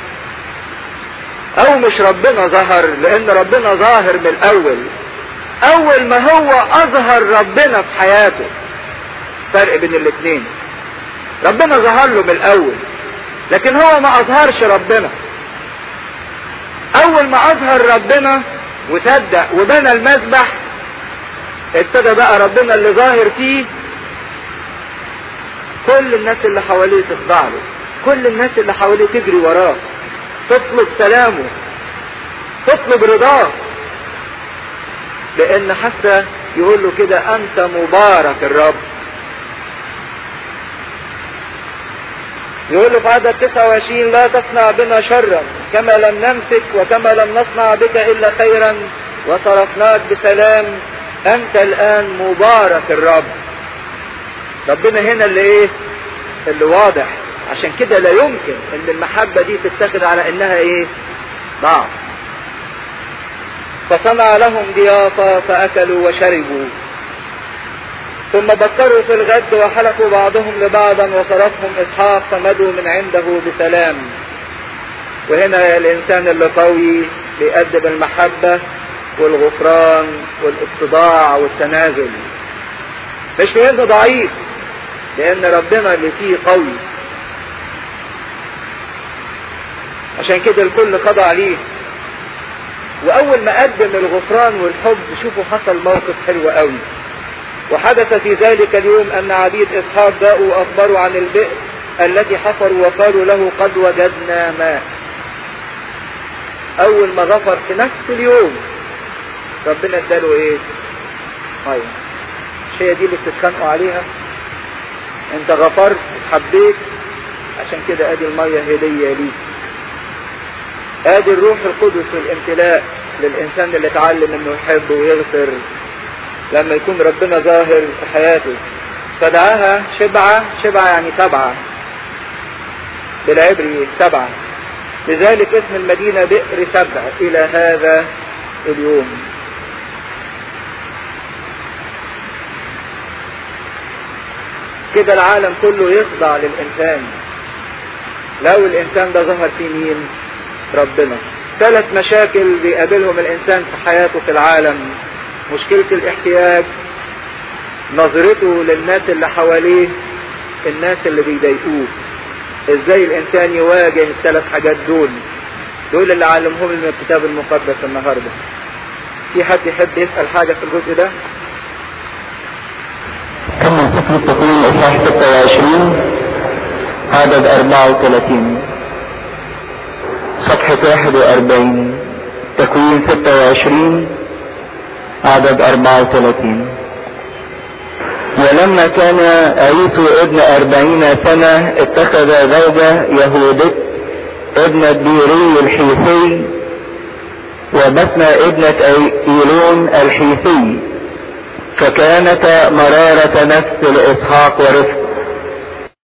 او مش ربنا ظهر لان ربنا ظاهر من الاول اول ما هو اظهر ربنا في حياته فرق بين الاثنين ربنا ظهر له من الاول لكن هو ما اظهرش ربنا اول ما اظهر ربنا وصدق وبنى المسبح ابتدى بقى ربنا اللي ظاهر فيه كل الناس اللي حواليه تخضع له كل الناس اللي حواليه تجري وراه تطلب سلامه تطلب رضاه لان حتى يقول له كده انت مبارك الرب يقول له في عدد 29 لا تصنع بنا شرا كما لم نمسك وكما لم نصنع بك الا خيرا وصرفناك بسلام انت الان مبارك الرب ربنا هنا اللي ايه اللي واضح عشان كده لا يمكن ان المحبة دي تتخذ على انها ايه ضعف فصنع لهم ضيافة فاكلوا وشربوا ثم بكروا في الغد وحلفوا بعضهم لبعضا وصرفهم اسحاق فمدوا من عنده بسلام وهنا الانسان اللي قوي بيقدم المحبة والغفران والاتضاع والتنازل مش لانه ضعيف لان ربنا اللي فيه قوي عشان كده الكل خضع ليه واول ما قدم الغفران والحب شوفوا حصل موقف حلو قوي وحدث في ذلك اليوم ان عبيد اسحاق جاءوا واخبروا عن البئر التي حفروا وقالوا له قد وجدنا ماء اول ما غفر في نفس اليوم ربنا اداله ايه ميه مش هي دي اللي بتتخانقوا عليها انت غفرت حبيت عشان كده ادي الميه هديه ليك ادي الروح القدس والامتلاء للانسان اللي اتعلم انه يحب ويغفر لما يكون ربنا ظاهر في حياته فدعاها شبعة شبعة يعني سبعة بالعبري سبعة لذلك اسم المدينة بئر سبع إلى هذا اليوم كده العالم كله يخضع للإنسان لو الإنسان ده ظهر في مين ربنا ثلاث مشاكل بيقابلهم الإنسان في حياته في العالم مشكلة الاحتياج نظرته للناس اللي حواليه الناس اللي بيضايقوه ازاي الانسان يواجه الثلاث حاجات دول دول اللي علمهم من الكتاب المقدس النهارده في حد يحب يسأل حاجة في الجزء ده كمل سفر التكوين اصحاح 26 عدد 34 صفحة 41 تكوين 26 عدد 34 ولما كان عيسو ابن أربعين سنة اتخذ زوجة يهودة ابنة بيري الحيثي وبسمة ابنة إيلون الحيثي فكانت مرارة نفس لإسحاق ورفقه